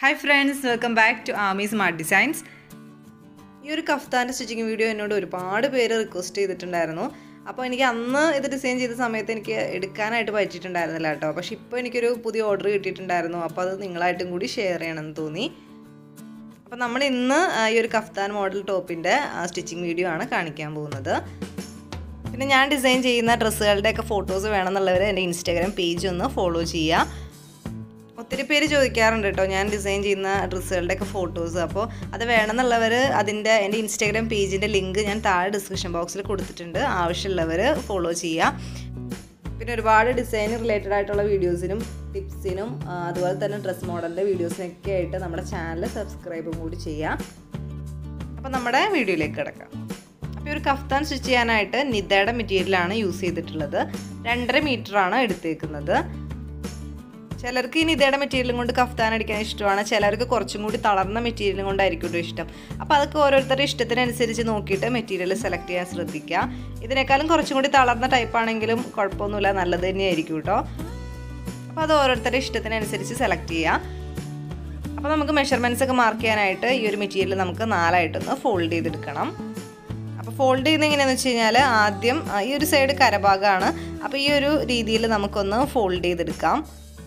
hi friends welcome back to Aami smart designs ഈ ഒരു കഫ്താൻ്റെ stitching video എന്നോട് ഒരുപാട് പേര് റിക്വസ്റ്റ് ചെയ്തിട്ടുണ്ടായിരുന്നു അപ്പോൾ എനിക്ക് അന്ന് ഇത് ഡിസൈൻ ചെയ്ത സമയത്ത് എനിക്ക് എടുക്കാനായിട്ട് പറ്റിയിട്ടുണ്ടായിരുന്നില്ല കേട്ടോ പക്ഷെ ഇപ്പോൾ എനിക്കൊരു പുതിയ ഓർഡർ കിട്ടിയിട്ടുണ്ടായിരുന്നു അപ്പോൾ അത് നിങ്ങളായിട്ടും കൂടി ഷെയർ ചെയ്യണമെന്ന് തോന്നി അപ്പോൾ നമ്മൾ ഇന്ന് ആ, ഈ ഒരു കഫ്താൻ മോഡൽ ടോപ്പിൻ്റെ സ്റ്റിച്ചിങ് വീഡിയോ ആണ് കാണിക്കാൻ പോകുന്നത് പിന്നെ ഞാൻ ഡിസൈൻ ചെയ്യുന്ന ഡ്രസ്സുകളുടെയൊക്കെ ഫോട്ടോസ് വേണമെന്നുള്ളവർ എൻ്റെ ഇൻസ്റ്റാഗ്രാം പേജ് ഒന്ന് ഫോളോ ചെയ്യുക ഒത്തിരി പേര് ചോദിക്കാറുണ്ട് കേട്ടോ ഞാൻ ഡിസൈൻ ചെയ്യുന്ന ഡ്രസ്സുകളുടെയൊക്കെ ഫോട്ടോസ് അപ്പോൾ അത് വേണമെന്നുള്ളവർ അതിൻ്റെ എൻ്റെ ഇൻസ്റ്റാഗ്രാം പേജിൻ്റെ ലിങ്ക് ഞാൻ താഴെ ഡിസ്ക്രിപ്ഷൻ ബോക്സിൽ കൊടുത്തിട്ടുണ്ട് ആവശ്യമുള്ളവർ ഫോളോ ചെയ്യുക പിന്നെ ഒരുപാട് ഡിസൈൻ റിലേറ്റഡ് ആയിട്ടുള്ള വീഡിയോസിനും ടിപ്സിനും ആ, അതുപോലെ തന്നെ ഡ്രസ് മോഡലിൻ്റെ വീഡിയോസിനൊക്കെ ആയിട്ട് നമ്മുടെ ചാനൽ സബ്സ്ക്രൈബും കൂടി ചെയ്യാം അപ്പോൾ നമ്മുടെ വീഡിയോയിലേക്ക് കിടക്കാം അപ്പോൾ ഈ ഒരു കഫ്താൻ സ്റ്റിച്ച് ചെയ്യാനായിട്ട് നിതയുടെ മെറ്റീരിയലാണ് യൂസ് ചെയ്തിട്ടുള്ളത് രണ്ടര മീറ്ററാണ് എടുത്തേക്കുന്നത് ചിലർക്ക് ഈ നിതയുടെ മെറ്റീരിയലും കൊണ്ട് കഫ്താൻ അടിക്കാൻ ഇഷ്ടമാണ് ചിലർക്ക് കുറച്ചും കൂടി തളർന്ന മെറ്റീരിയലും കൊണ്ടായിരിക്കും കേട്ടോ ഇഷ്ടം അപ്പോൾ അതൊക്കെ ഓരോരുത്തരുടെ ഇഷ്ടത്തിനനുസരിച്ച് നോക്കിയിട്ട് മെറ്റീരിയൽ സെലക്ട് ചെയ്യാൻ ശ്രദ്ധിക്കുക ഇതിനേക്കാളും കുറച്ചും കൂടി തളർന്ന ടൈപ്പ് ആണെങ്കിലും കുഴപ്പമൊന്നുമില്ല നല്ലത് തന്നെയായിരിക്കും കേട്ടോ അപ്പോൾ അത് ഓരോരുത്തരുടെ ഇഷ്ടത്തിനനുസരിച്ച് സെലക്ട് ചെയ്യുക അപ്പോൾ നമുക്ക് മെഷർമെൻറ്റ്സ് ഒക്കെ മാർക്ക് ചെയ്യാനായിട്ട് ഈ ഒരു മെറ്റീരിയൽ നമുക്ക് നാലായിട്ടൊന്ന് ഫോൾഡ് ചെയ്തെടുക്കണം അപ്പോൾ ഫോൾഡ് ചെയ്യുന്നത് എങ്ങനെയാണെന്ന് വെച്ച് കഴിഞ്ഞാൽ ആദ്യം ആ, ഈ ഒരു സൈഡ് കരഭാഗമാണ് അപ്പോൾ ഈ ഒരു രീതിയിൽ നമുക്കൊന്ന് ഫോൾഡ് ചെയ്തെടുക്കാം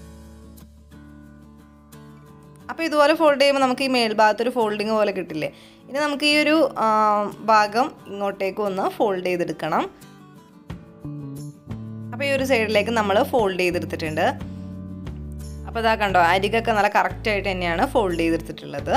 അപ്പോൾ ഇതുപോലെ ഫോൾഡ് ചെയ്യുമ്പോൾ നമുക്ക് ഈ മേൽഭാഗത്തൊരു ഫോൾഡിങ് പോലെ കിട്ടില്ലേ ഇനി നമുക്ക് ഈ ഒരു ആ, ഭാഗം ഇങ്ങോട്ടേക്ക് ഒന്ന് ഫോൾഡ് ചെയ്തെടുക്കണം അപ്പോൾ ഈ ഒരു സൈഡിലേക്ക് നമ്മൾ ഫോൾഡ് ചെയ്തെടുത്തിട്ടുണ്ട് അപ്പോൾ ഇതാ കണ്ടോ അരികൊക്കെ നല്ല കറക്റ്റായിട്ട് തന്നെയാണ് ഫോൾഡ് ചെയ്തെടുത്തിട്ടുള്ളത്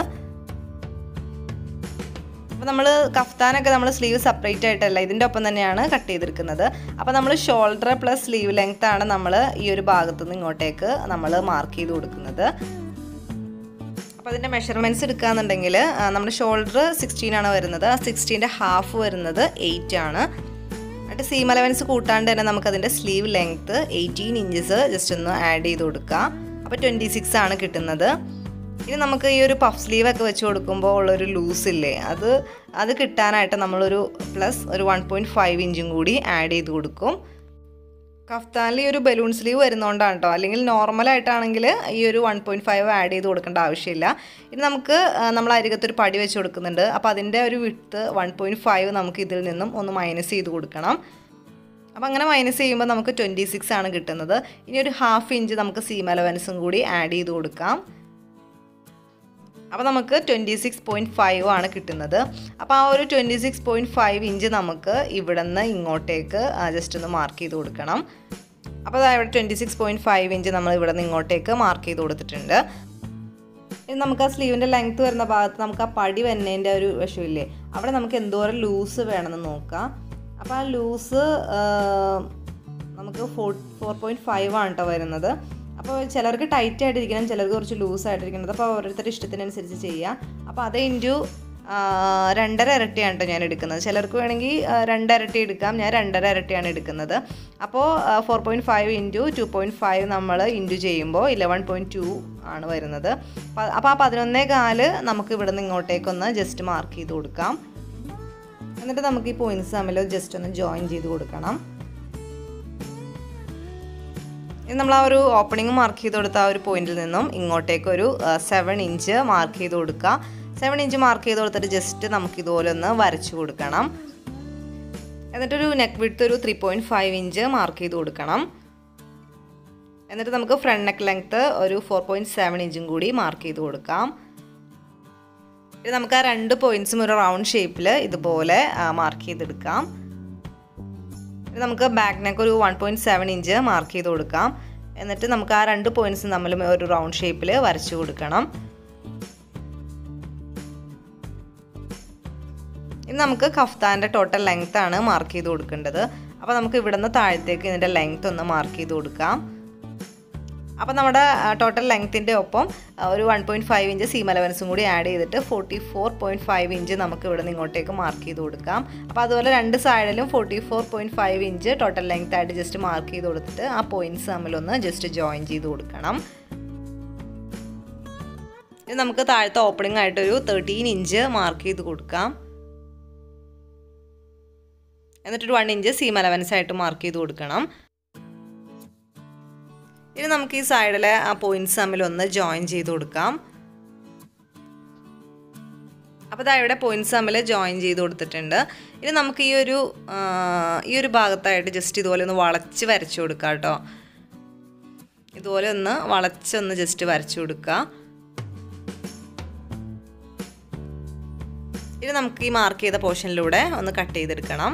അപ്പോൾ നമ്മൾ കഫ്താനൊക്കെ നമ്മൾ സ്ലീവ് സെപ്പറേറ്റ് ആയിട്ടല്ല ഇതിൻ്റെ ഒപ്പം തന്നെയാണ് കട്ട് ചെയ്തെടുക്കുന്നത് അപ്പോൾ നമ്മൾ ഷോൾഡർ പ്ലസ് സ്ലീവ് ലെങ്ത് ആണ് നമ്മൾ ഈ ഒരു ഭാഗത്തു നിന്ന് ഇങ്ങോട്ടേക്ക് നമ്മൾ മാർക്ക് ചെയ്ത് കൊടുക്കുന്നത് അപ്പോൾ അതിൻ്റെ മെഷർമെൻറ്റ്സ് എടുക്കുകയെന്നുണ്ടെങ്കിൽ നമ്മുടെ ഷോൾഡർ സിക്സ്റ്റീൻ ആണ് വരുന്നത് ആ സിക്സ്റ്റീൻ്റെ ഹാഫ് വരുന്നത് എയ്റ്റ് ആണ് എന്നിട്ട് സീം അലവൻസ് കൂട്ടാണ്ട് തന്നെ നമുക്കതിൻ്റെ sleeve length eighteen inches just ഒന്ന് ആഡ് ചെയ്ത് കൊടുക്കാം അപ്പോൾ ട്വൻറ്റി സിക്സ് ആണ് കിട്ടുന്നത് ഇനി നമുക്ക് ഈ ഒരു പഫ് സ്ലീവ് ഒക്കെ വെച്ച് കൊടുക്കുമ്പോൾ ഉള്ളൊരു ലൂസ് ഇല്ലേ അത് അത് കിട്ടാനായിട്ട് നമ്മളൊരു പ്ലസ് ഒരു വൺ പോയിൻറ്റ് ഫൈവ് ഇഞ്ചും കൂടി ആഡ് ചെയ്ത് കൊടുക്കും കഫ്താനിൽ ഈ ഒരു ബലൂൺ സ്ലീവ് വരുന്നതുകൊണ്ടാണ് കേട്ടോ അല്ലെങ്കിൽ നോർമലായിട്ടാണെങ്കിൽ ഈ ഒരു വൺ പോയിൻറ്റ് ഫൈവ് ആഡ് ചെയ്ത് കൊടുക്കേണ്ട ആവശ്യമില്ല ഇനി നമുക്ക് ആ, നമ്മൾ അരികത്തൊരു പടി വെച്ച് കൊടുക്കുന്നുണ്ട് അപ്പോൾ അതിൻ്റെ ഒരു വിട്ട് വൺ പോയിൻറ്റ് ഫൈവ് നമുക്ക് ഇതിൽ നിന്നും ഒന്ന് മൈനസ് ചെയ്ത് കൊടുക്കണം അപ്പോൾ അങ്ങനെ മൈനസ് ചെയ്യുമ്പോൾ നമുക്ക് ട്വൻറ്റി സിക്സ് ആണ് കിട്ടുന്നത് ഇനി ഒരു ഹാഫ് ഇഞ്ച് നമുക്ക് സീം അലവൻസും കൂടി ആഡ് ചെയ്ത് കൊടുക്കാം അപ്പോൾ നമുക്ക് ട്വൻറ്റി സിക്സ് പോയിൻറ്റ് ഫൈവ് ആണ് കിട്ടുന്നത് അപ്പോൾ ആ ഒരു twenty six point five inch നമുക്ക് ഇവിടെ നിന്ന് ഇങ്ങോട്ടേക്ക് ജസ്റ്റ് ഒന്ന് മാർക്ക് ചെയ്ത് കൊടുക്കണം അപ്പോൾ അതാ ഇവിടെ twenty six point five inch നമ്മൾ ഇവിടെ നിന്ന് ഇങ്ങോട്ടേക്ക് മാർക്ക് ചെയ്ത് കൊടുത്തിട്ടുണ്ട് ഇനി നമുക്ക് ആ സ്ലീവിൻ്റെ ലെങ്ത്ത് വരുന്ന ഭാഗത്ത് നമുക്ക് ആ പടി വരുന്നതിൻ്റെ ഒരു വശമില്ലേ അവിടെ നമുക്ക് എന്തോരം ലൂസ് വേണമെന്ന് നോക്കാം അപ്പോൾ ആ ലൂസ് നമുക്ക് ഫോർ ഫോർ പോയിൻറ്റ് ഫൈവ് ആണ് കേട്ടോ വരുന്നത് അപ്പോൾ ചിലർക്ക് ടൈറ്റ് ആയിട്ടിരിക്കണം ചിലർക്ക് കുറച്ച് ലൂസ് ആയിട്ടിരിക്കുന്നത് അപ്പോൾ ഓരോരുത്തരുടെ ഇഷ്ടത്തിനനുസരിച്ച് ചെയ്യാം അപ്പോൾ അത് ഇൻറ്റു രണ്ടര ഇരട്ടിയാണ് കേട്ടോ ഞാൻ എടുക്കുന്നത് ചിലർക്ക് വേണമെങ്കിൽ ആ, രണ്ടരട്ടി എടുക്കാം ഞാൻ രണ്ടര ഇരട്ടിയാണ് എടുക്കുന്നത് അപ്പോൾ four point five into two point five നമ്മൾ ഇൻറ്റു ചെയ്യുമ്പോൾ ഇലവൻ പോയിൻറ്റ് ടു ആണ് വരുന്നത് അപ്പോൾ അപ്പോൾ ആ പതിനൊന്നേ കാല് നമുക്ക് ഇവിടെ നിന്ന് ഇങ്ങോട്ടേക്കൊന്ന് ജസ്റ്റ് മാർക്ക് ചെയ്ത് കൊടുക്കാം എന്നിട്ട് നമുക്ക് ഈ പോയിൻറ്റ്സ് തമ്മിൽ ജസ്റ്റ് ഒന്ന് ജോയിൻ ചെയ്ത് കൊടുക്കണം ഇനി നമ്മൾ ആ ഒരു ഓപ്പണിംഗ് മാർക്ക് ചെയ്ത് കൊടുത്ത ആ ഒരു പോയിന്റിൽ നിന്നും ഇങ്ങോട്ടേക്ക് ഒരു സെവൻ ഇഞ്ച് മാർക്ക് ചെയ്ത് കൊടുക്കുക സെവൻ ഇഞ്ച് മാർക്ക് ചെയ്ത് കൊടുത്തിട്ട് ജസ്റ്റ് നമുക്ക് ഇതുപോലെ ഒന്ന് വരച്ചു കൊടുക്കണം എന്നിട്ടൊരു നെക്ക് വിഡ്ത്ത് ഒരു three point five inch mark ചെയ്ത് കൊടുക്കണം എന്നിട്ട് നമുക്ക് ഫ്രണ്ട് നെക്ക് ലെങ്ത്ത് ഒരു ഫോർ പോയിൻറ്റ് സെവൻ ഇഞ്ചും കൂടി മാർക്ക് ചെയ്ത് കൊടുക്കാം ഇനി നമുക്ക് ആ രണ്ട് പോയിൻറ്റ്സും ഒരു റൗണ്ട് ഷേപ്പിൽ ഇതുപോലെ മാർക്ക് ചെയ്തെടുക്കാം ഇനി നമുക്ക് ബാക്ക് നെക്ക് ഒരു one point seven inch mark ചെയ്ത് കൊടുക്കാം എന്നിട്ട് നമുക്ക് ആ രണ്ട് പോയിൻറ്റ്സും തമ്മിലും ഒരു റൗണ്ട് ഷേപ്പിൽ വരച്ചു കൊടുക്കണം ഇനി നമുക്ക് കഫ്താൻ്റെ ടോട്ടൽ ലെങ്ത് ആണ് മാർക്ക് ചെയ്ത് കൊടുക്കേണ്ടത് അപ്പോൾ നമുക്ക് ഇവിടുന്ന് താഴത്തേക്ക് ഇതിൻ്റെ ലെങ്ത് ഒന്ന് മാർക്ക് ചെയ്ത് കൊടുക്കാം അപ്പോൾ നമ്മുടെ ടോട്ടൽ ലെങ്ത്തിൻ്റെ ഒപ്പം ആ, ഒരു one point five inch seam അലവൻസും കൂടി ആഡ് ചെയ്തിട്ട് forty four point five inch നമുക്ക് ഇവിടെ നിന്ന് ഇങ്ങോട്ടേക്ക് മാർക്ക് ചെയ്ത് കൊടുക്കാം അപ്പോൾ അതുപോലെ രണ്ട് സൈഡിലും forty four point five inch total length ആയിട്ട് ജസ്റ്റ് മാർക്ക് ചെയ്ത് കൊടുത്തിട്ട് ആ പോയിൻറ്റ്സ് തമ്മിലൊന്ന് ജസ്റ്റ് ജോയിൻ ചെയ്ത് കൊടുക്കണം ഇനി നമുക്ക് താഴത്തെ ഓപ്പണിംഗ് ആയിട്ടൊരു തേർട്ടീൻ ഇഞ്ച് മാർക്ക് ചെയ്ത് കൊടുക്കാം എന്നിട്ടൊരു വൺ ഇഞ്ച് സീം അലവൻസ് ആയിട്ട് മാർക്ക് ചെയ്ത് കൊടുക്കണം ഇനി നമുക്ക് ഈ സൈഡിലെ ആ പോയിന്റ്സ് തമ്മിൽ ഒന്ന് ജോയിൻ ചെയ്ത് കൊടുക്കാം അപ്പോൾ ഇതാ ഇവിടെ പോയിൻറ്റ്സ് തമ്മിൽ ജോയിൻ ചെയ്ത് കൊടുത്തിട്ടുണ്ട് ഇനി നമുക്ക് ഈ ഒരു ആ, ഈ ഒരു ഭാഗത്തായിട്ട് ജസ്റ്റ് ഇതുപോലെ ഒന്ന് വളച്ച് വരച്ചു കൊടുക്കാം കേട്ടോ ഇതുപോലെ ഒന്ന് വളച്ചൊന്ന് ജസ്റ്റ് വരച്ചു കൊടുക്കുക ഇനി നമുക്ക് ഈ മാർക്ക് ചെയ്ത പോർഷനിലൂടെ ഒന്ന് കട്ട് ചെയ്തെടുക്കണം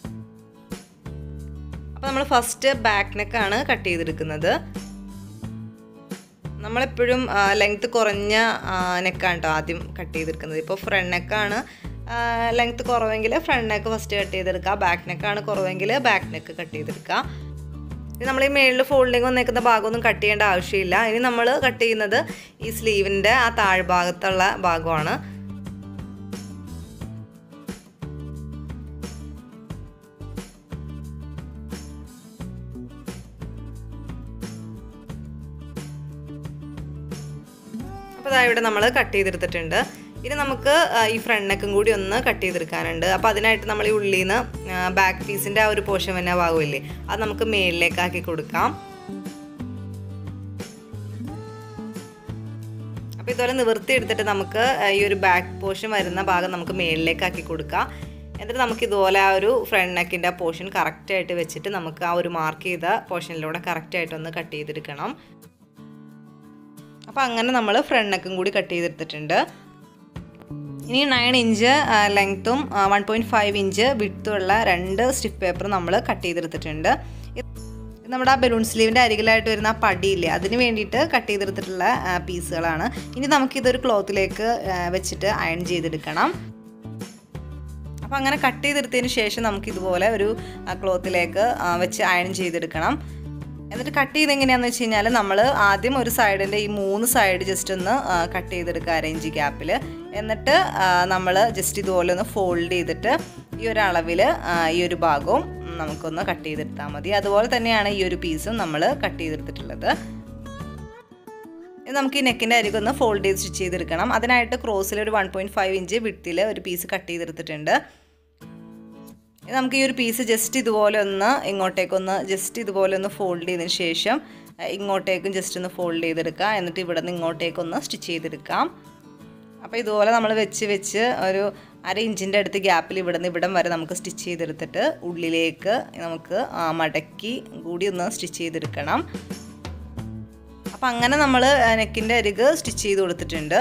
അപ്പോൾ നമ്മൾ ഫസ്റ്റ് ബാക്ക് നെക്കാണ് കട്ട് ചെയ്തെടുക്കുന്നത് നമ്മളെപ്പോഴും ലെങ്ത് കുറഞ്ഞ നെക്കാണ് കേട്ടോ ആദ്യം കട്ട് ചെയ്തെടുക്കുന്നത് ഇപ്പോൾ ഫ്രണ്ട് നെക്കാണ് ലെങ്ത് കുറവെങ്കിൽ ഫ്രണ്ട് നെക്ക് ഫസ്റ്റ് കട്ട് ചെയ്തെടുക്കുക ബാക്ക് നെക്കാണ് കുറവെങ്കിൽ ബാക്ക് നെക്ക് കട്ട് ചെയ്തെടുക്കുക ഇനി നമ്മൾ ഈ മേളിൽ ഫോൾഡിങ് വന്നേക്കുന്ന ഭാഗമൊന്നും കട്ട് ചെയ്യേണ്ട ആവശ്യമില്ല ഇനി നമ്മൾ കട്ട് ചെയ്യുന്നത് ഈ സ്ലീവിൻ്റെ ആ താഴ്ഭാഗത്തുള്ള ഭാഗമാണ് അപ്പോൾ അതാ ഇവിടെ നമ്മൾ കട്ട് ചെയ്തെടുത്തിട്ടുണ്ട് ഇനി നമുക്ക് ആ, ഈ ഫ്രണ്ട് നെക്കും കൂടി ഒന്ന് കട്ട് ചെയ്തെടുക്കാനുണ്ട് അപ്പോൾ അതിനായിട്ട് നമ്മൾ ഈ ഉള്ളിൽ നിന്ന് ബാക്ക് പീസിൻ്റെ ആ ഒരു പോർഷൻ തന്നെ ഭാഗമില്ലേ അത് നമുക്ക് മേളിലേക്കാക്കി കൊടുക്കാം അപ്പോൾ ഇതുപോലെ നിവർത്തി എടുത്തിട്ട് നമുക്ക് ആ, ഈ ഒരു ബാക്ക് പോർഷൻ വരുന്ന ഭാഗം നമുക്ക് മേളിലേക്കാക്കി കൊടുക്കാം എന്നിട്ട് നമുക്ക് ഇതുപോലെ ആ ഒരു ഫ്രണ്ട് നെക്കിൻ്റെ ആ പോർഷൻ കറക്റ്റായിട്ട് വെച്ചിട്ട് നമുക്ക് ആ ഒരു മാർക്ക് ചെയ്ത പോർഷനിലൂടെ കറക്റ്റായിട്ടൊന്ന് കട്ട് ചെയ്തെടുക്കണം അപ്പോൾ അങ്ങനെ നമ്മൾ ഫ്രണ്ട് നെക്കും കൂടി കട്ട് ചെയ്തെടുത്തിട്ടുണ്ട് ഇനി നയൻ ഇഞ്ച് ലെങ്ത്തും വൺ പോയിൻറ്റ് ഫൈവ് ഇഞ്ച് വിട്ടുള്ള രണ്ട് സ്റ്റിഫ് പേപ്പർ നമ്മൾ കട്ട് ചെയ്തെടുത്തിട്ടുണ്ട് ഇത് നമ്മുടെ ആ ബലൂൺ സ്ലീവിൻ്റെ അരികിലായിട്ട് വരുന്ന ആ പടിയില്ലേ അതിന് വേണ്ടിയിട്ട് കട്ട് ചെയ്തെടുത്തിട്ടുള്ള പീസുകളാണ് ഇനി നമുക്കിതൊരു ക്ലോത്തിലേക്ക് വെച്ചിട്ട് അയൺ ചെയ്തെടുക്കണം അപ്പോൾ അങ്ങനെ കട്ട് ചെയ്തെടുത്തതിന് ശേഷം നമുക്ക് ഇതുപോലെ ഒരു ക്ലോത്തിലേക്ക് വെച്ച് അയൺ ചെയ്തെടുക്കണം എന്നിട്ട് കട്ട് ചെയ്ത് എങ്ങനെയാണെന്ന് വെച്ച് കഴിഞ്ഞാൽ നമ്മൾ ആദ്യം ഒരു സൈഡിൻ്റെ ഈ മൂന്ന് സൈഡ് ജസ്റ്റ് ഒന്ന് കട്ട് ചെയ്തെടുക്കുക അരേഞ്ച് ഗ്യാപ്പിൽ എന്നിട്ട് നമ്മൾ ജസ്റ്റ് ഇതുപോലെ ഒന്ന് ഫോൾഡ് ചെയ്തിട്ട് ഈ ഒരു അളവിൽ ഈ ഒരു ഭാഗവും നമുക്കൊന്ന് കട്ട് ചെയ്തെടുത്താൽ മതി അതുപോലെ തന്നെയാണ് ഈ ഒരു പീസും നമ്മൾ കട്ട് ചെയ്തെടുത്തിട്ടുള്ളത് ഇനി നമുക്ക് ഈ നെക്കിൻ്റെ അരികെ ഒന്ന് ഫോൾഡ് ചെയ്ത് സ്റ്റിച്ച് ചെയ്തെടുക്കണം അതിനായിട്ട് ക്രോസിൽ ഒരു വൺ പോയിൻറ്റ് ഫൈവ് ഇഞ്ച് വിട്ടിൽ ഒരു പീസ് കട്ട് ചെയ്തെടുത്തിട്ടുണ്ട് ഇനി നമുക്ക് ഈ ഒരു പീസ് ജസ്റ്റ് ഇതുപോലെ ഒന്ന് ഇങ്ങോട്ടേക്കൊന്ന് ജസ്റ്റ് ഇതുപോലെ ഒന്ന് ഫോൾഡ് ചെയ്തതിന് ശേഷം അഹ് ഇങ്ങോട്ടേക്കും ജസ്റ്റ് ഒന്ന് ഫോൾഡ് ചെയ്തെടുക്കുക എന്നിട്ട് ഇവിടെ നിന്ന് ഇങ്ങോട്ടേക്കൊന്ന് സ്റ്റിച്ച് ചെയ്തെടുക്കാം അപ്പോൾ ഇതുപോലെ നമ്മൾ വെച്ച് വെച്ച് ഒരു അര ഇഞ്ചിൻ്റെ അടുത്ത് ഗ്യാപ്പിൽ ഇവിടെ നിന്ന് ഇവിടം വരെ നമുക്ക് സ്റ്റിച്ച് ചെയ്തെടുത്തിട്ട് ഉള്ളിലേക്ക് നമുക്ക് ആ, മടക്കി കൂടി ഒന്ന് സ്റ്റിച്ച് ചെയ്തെടുക്കണം അപ്പം അങ്ങനെ നമ്മൾ നെക്കിൻ്റെ അരിക് സ്റ്റിച്ച് ചെയ്ത് കൊടുത്തിട്ടുണ്ട്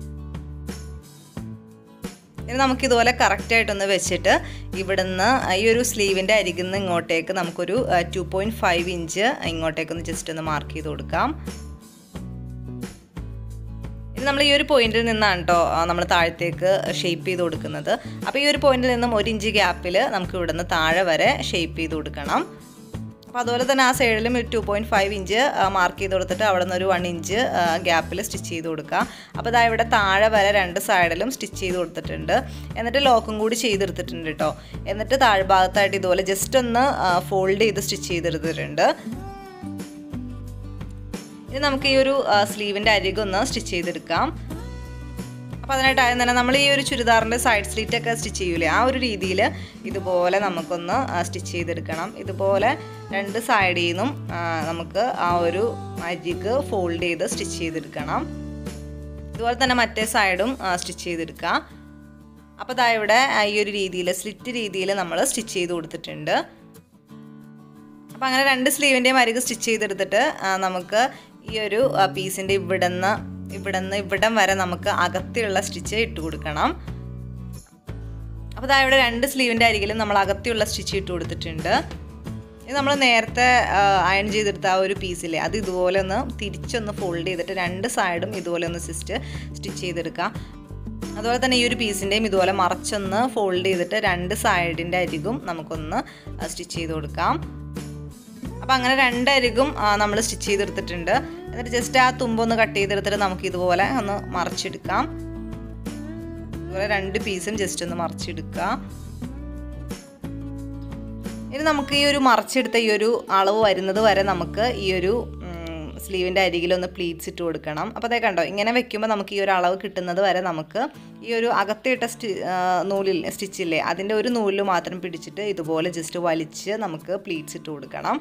ഇനി നമുക്കിതുപോലെ കറക്റ്റായിട്ടൊന്ന് വെച്ചിട്ട് ഇവിടുന്ന് ഈ ഒരു സ്ലീവിൻ്റെ അരികിൽ നിന്ന് ഇങ്ങോട്ടേക്ക് നമുക്കൊരു ടു പോയിൻറ്റ് ഫൈവ് ഇഞ്ച് ഇങ്ങോട്ടേക്കൊന്ന് ജസ്റ്റ് ഒന്ന് മാർക്ക് ചെയ്ത് കൊടുക്കാം ഇനി നമ്മൾ ഈ ഒരു പോയിന്റിൽ നിന്നാണ് കേട്ടോ നമ്മൾ താഴത്തേക്ക് ഷേപ്പ് ചെയ്ത് കൊടുക്കുന്നത് അപ്പോൾ ഈ ഒരു പോയിന്റിൽ നിന്നും ഒരു ഇഞ്ച് ഗ്യാപ്പിൽ നമുക്ക് ഇവിടുന്ന് താഴെ വരെ ഷേപ്പ് ചെയ്ത് കൊടുക്കണം അപ്പോൾ അതുപോലെ തന്നെ ആ സൈഡിലും ഒരു two point five inch mark ചെയ്ത് കൊടുത്തിട്ട് അവിടെ നിന്ന് ഒരു വൺ ഇഞ്ച് ഗ്യാപ്പിൽ സ്റ്റിച്ച് ചെയ്ത് കൊടുക്കുക അപ്പോൾ ഇതാ ഇവിടെ താഴെ വരെ രണ്ട് സൈഡിലും സ്റ്റിച്ച് ചെയ്ത് കൊടുത്തിട്ടുണ്ട് എന്നിട്ട് ലോക്കും കൂടി ചെയ്തെടുത്തിട്ടുണ്ട് കേട്ടോ എന്നിട്ട് താഴ്ഭാഗത്തായിട്ട് ഇതുപോലെ ജസ്റ്റ് ഒന്ന് ഫോൾഡ് ചെയ്ത് സ്റ്റിച്ച് ചെയ്തെടുത്തിട്ടുണ്ട് ഇനി നമുക്ക് ഈ ഒരു സ്ലീവിൻ്റെ അരികൊന്ന് സ്റ്റിച്ച് ചെയ്തെടുക്കാം അപ്പോൾ അതിനായിട്ട് ആദ്യം തന്നെ നമ്മൾ ഈ ഒരു ചുരിദാറിൻ്റെ സൈഡ് സ്ലീറ്റ് ഒക്കെ സ്റ്റിച്ച് ചെയ്യൂലേ ആ ഒരു രീതിയിൽ ഇതുപോലെ നമുക്കൊന്ന് സ്റ്റിച്ച് ചെയ്തെടുക്കണം ഇതുപോലെ രണ്ട് സൈഡിൽ നിന്നും ആ, നമുക്ക് ആ ഒരു അരിക് ഫോൾഡ് ചെയ്ത് സ്റ്റിച്ച് ചെയ്തെടുക്കണം ഇതുപോലെ തന്നെ മറ്റേ സൈഡും സ്റ്റിച്ച് ചെയ്തെടുക്കാം അപ്പോൾ ഇതാ ഇവിടെ ആ, ഈ ഒരു രീതിയിൽ സ്ലിറ്റ് രീതിയിൽ നമ്മൾ സ്റ്റിച്ച് ചെയ്ത് കൊടുത്തിട്ടുണ്ട് അപ്പോൾ അങ്ങനെ രണ്ട് സ്ലീവിൻ്റെയും അരികെ സ്റ്റിച്ച് ചെയ്തെടുത്തിട്ട് ആ, നമുക്ക് ഈ ഒരു പീസിൻ്റെ ഇവിടുന്ന് ഇവിടുന്ന് ഇവിടം വരെ നമുക്ക് അകത്തിയുള്ള സ്റ്റിച്ച് ഇട്ട് കൊടുക്കണം അപ്പോൾ ഇതാ ഇവിടെ രണ്ട് സ്ലീവിൻ്റെ അരികിലും നമ്മൾ അകത്തിയുള്ള സ്റ്റിച്ച് ഇട്ട് കൊടുത്തിട്ടുണ്ട് ഇത് നമ്മൾ നേരത്തെ അയൺ ചെയ്തെടുത്ത ആ ഒരു പീസില്ലേ അത് ഇതുപോലെ ഒന്ന് തിരിച്ചൊന്ന് ഫോൾഡ് ചെയ്തിട്ട് രണ്ട് സൈഡും ഇതുപോലെ ഒന്ന് സിസ്റ്റ് സ്റ്റിച്ച് ചെയ്തെടുക്കാം അതുപോലെ തന്നെ ഈ ഒരു പീസിൻ്റെയും ഇതുപോലെ മറച്ചൊന്ന് ഫോൾഡ് ചെയ്തിട്ട് രണ്ട് സൈഡിൻ്റെ അരികും നമുക്കൊന്ന് സ്റ്റിച്ച് ചെയ്ത് കൊടുക്കാം അപ്പോൾ അങ്ങനെ രണ്ടരികും നമ്മൾ സ്റ്റിച്ച് ചെയ്തെടുത്തിട്ടുണ്ട് എന്നിട്ട് ജസ്റ്റ് ആ തുമ്പൊന്ന് കട്ട് ചെയ്തെടുത്തിട്ട് നമുക്ക് ഇതുപോലെ ഒന്ന് മറിച്ചെടുക്കാം ഇതുപോലെ രണ്ട് പീസും ജസ്റ്റ് ഒന്ന് മറിച്ചെടുക്കുക ഇനി നമുക്ക് ഈ ഒരു മറിച്ചെടുത്ത ഈ ഒരു അളവ് വരുന്നത് വരെ നമുക്ക് ഈ ഒരു സ്ലീവിൻ്റെ അരികിലൊന്ന് പ്ലീറ്റ്സ് ഇട്ട് കൊടുക്കണം അപ്പോൾ അതേ കണ്ടോ ഇങ്ങനെ വെക്കുമ്പോൾ നമുക്ക് ഈ ഒരു അളവ് കിട്ടുന്നത് വരെ നമുക്ക് ഈ ഒരു അകത്തിട്ട സ്റ്റി നൂലിൽ സ്റ്റിച്ചില്ലേ അതിൻ്റെ ഒരു നൂലിൽ മാത്രം പിടിച്ചിട്ട് ഇതുപോലെ ജസ്റ്റ് വലിച്ച് നമുക്ക് പ്ലീറ്റ്സ് ഇട്ട് കൊടുക്കണം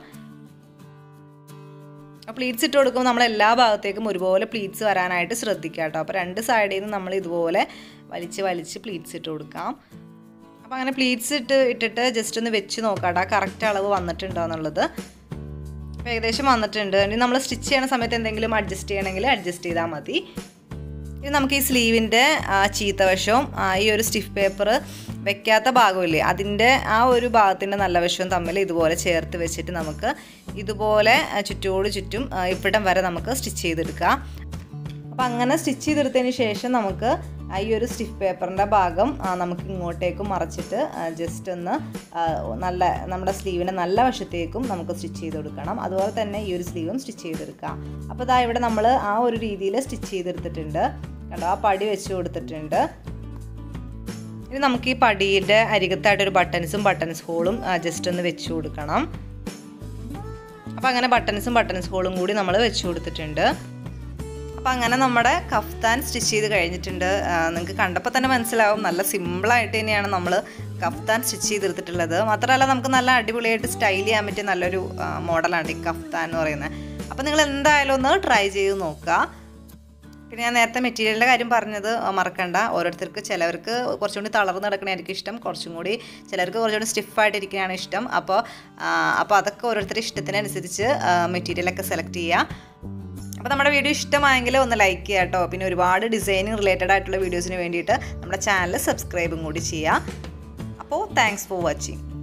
പ്ലീറ്റ്സ് ഇട്ട് കൊടുക്കുമ്പോൾ നമ്മൾ എല്ലാ ഭാഗത്തേക്കും ഒരുപോലെ പ്ലീറ്റ്സ് വരാനായിട്ട് ശ്രദ്ധിക്കുക കേട്ടോ അപ്പോൾ രണ്ട് സൈഡിൽ നിന്ന് നമ്മൾ ഇതുപോലെ വലിച്ച് വലിച്ച് പ്ലീറ്റ്സ് ഇട്ട് കൊടുക്കാം അപ്പോൾ അങ്ങനെ പ്ലീറ്റ്സ് ഇട്ട് ഇട്ടിട്ട് ജസ്റ്റ് ഒന്ന് വെച്ച് നോക്കാം ആ കറക്റ്റ് അളവ് വന്നിട്ടുണ്ടോ എന്നുള്ളത് അപ്പോൾ ഏകദേശം വന്നിട്ടുണ്ട് ഇനി നമ്മൾ സ്റ്റിച്ച് ചെയ്യണ സമയത്ത് എന്തെങ്കിലും അഡ്ജസ്റ്റ് ചെയ്യണമെങ്കിൽ അഡ്ജസ്റ്റ് ചെയ്താൽ മതി ഇനി നമുക്ക് ഈ സ്ലീവിൻ്റെ ചീത്തവശവും ആ, ഈ ഒരു സ്റ്റിഫ് പേപ്പർ വെക്കാത്ത ഭാഗമില്ലേ അതിൻ്റെ ആ ഒരു ഭാഗത്തിൻ്റെ നല്ല വശവും തമ്മിൽ ഇതുപോലെ ചേർത്ത് വെച്ചിട്ട് നമുക്ക് ഇതുപോലെ ആ, ചുറ്റോട് ചുറ്റും ആ, ഇവിടം വരെ നമുക്ക് സ്റ്റിച്ച് ചെയ്തെടുക്കാം അപ്പോൾ അങ്ങനെ സ്റ്റിച്ച് ചെയ്തെടുത്തതിന് ശേഷം നമുക്ക് ആ ഈ ഒരു സ്റ്റിഫ് പേപ്പറിൻ്റെ ഭാഗം ആ, നമുക്ക് ഇങ്ങോട്ടേക്കും മറച്ചിട്ട് ജസ്റ്റ് ഒന്ന് ആ, നല്ല നമ്മുടെ സ്ലീവിൻ്റെ നല്ല വശത്തേക്കും നമുക്ക് സ്റ്റിച്ച് ചെയ്ത് കൊടുക്കണം അതുപോലെ തന്നെ ഈ ഒരു സ്ലീവും സ്റ്റിച്ച് ചെയ്തെടുക്കാം അപ്പോൾ ഇതാ ഇവിടെ നമ്മൾ ആ ഒരു രീതിയിൽ സ്റ്റിച്ച് ചെയ്തെടുത്തിട്ടുണ്ട് കണ്ടോ ആ പടി വെച്ച് കൊടുത്തിട്ടുണ്ട് ഇനി നമുക്ക് ഈ പടിയുടെ അരികത്തായിട്ടൊരു ബട്ടൺസും ബട്ടൺസ് ഹോളും ജസ്റ്റ് ഒന്ന് വെച്ച് കൊടുക്കണം അപ്പോൾ അങ്ങനെ ബട്ടൺസും ബട്ടൺസ് ഹോളും കൂടി നമ്മൾ വെച്ച് കൊടുത്തിട്ടുണ്ട് അപ്പോൾ അങ്ങനെ നമ്മുടെ കഫ്താൻ സ്റ്റിച്ച് ചെയ്ത് കഴിഞ്ഞിട്ടുണ്ട് നിങ്ങൾക്ക് കണ്ടപ്പോൾ തന്നെ മനസ്സിലാവും നല്ല സിമ്പിളായിട്ട് തന്നെയാണ് നമ്മൾ കഫ്താൻ സ്റ്റിച്ച് ചെയ്തെടുത്തിട്ടുള്ളത് മാത്രമല്ല നമുക്ക് നല്ല അടിപൊളിയായിട്ട് സ്റ്റൈൽ ചെയ്യാൻ പറ്റിയ നല്ലൊരു ആ, മോഡലാണ് ഈ കഫ്താൻ എന്ന് പറയുന്നത് അപ്പോൾ നിങ്ങൾ എന്തായാലും ഒന്ന് ട്രൈ ചെയ്ത് നോക്കുക പിന്നെ ഞാൻ നേരത്തെ മെറ്റീരിയലിൻ്റെ കാര്യം പറഞ്ഞത് മറക്കണ്ട ഓരോരുത്തർക്ക് ചിലവർക്ക് കുറച്ചും കൂടി തളർന്ന് കിടക്കണമായിരിക്കും ഇഷ്ടം കുറച്ചും കൂടി ചിലർക്ക് കുറച്ചുകൂടി സ്റ്റിഫായിട്ടിരിക്കുകയാണ് ഇഷ്ടം അപ്പോൾ ആ, അപ്പോൾ അതൊക്കെ ഓരോരുത്തരുടെ ഇഷ്ടത്തിനനുസരിച്ച് മെറ്റീരിയലൊക്കെ സെലക്ട് ചെയ്യുക അപ്പോൾ നമ്മുടെ വീഡിയോ ഇഷ്ടമായെങ്കിൽ ഒന്ന് ലൈക്ക് ചെയ്യുക കേട്ടോ പിന്നെ ഒരുപാട് ഡിസൈനിങ് റിലേറ്റഡ് ആയിട്ടുള്ള വീഡിയോസിന് വേണ്ടിയിട്ട് നമ്മുടെ ചാനൽ സബ്സ്ക്രൈബും കൂടി ചെയ്യുക അപ്പോൾ താങ്ക്സ് ഫോർ വാച്ചിങ്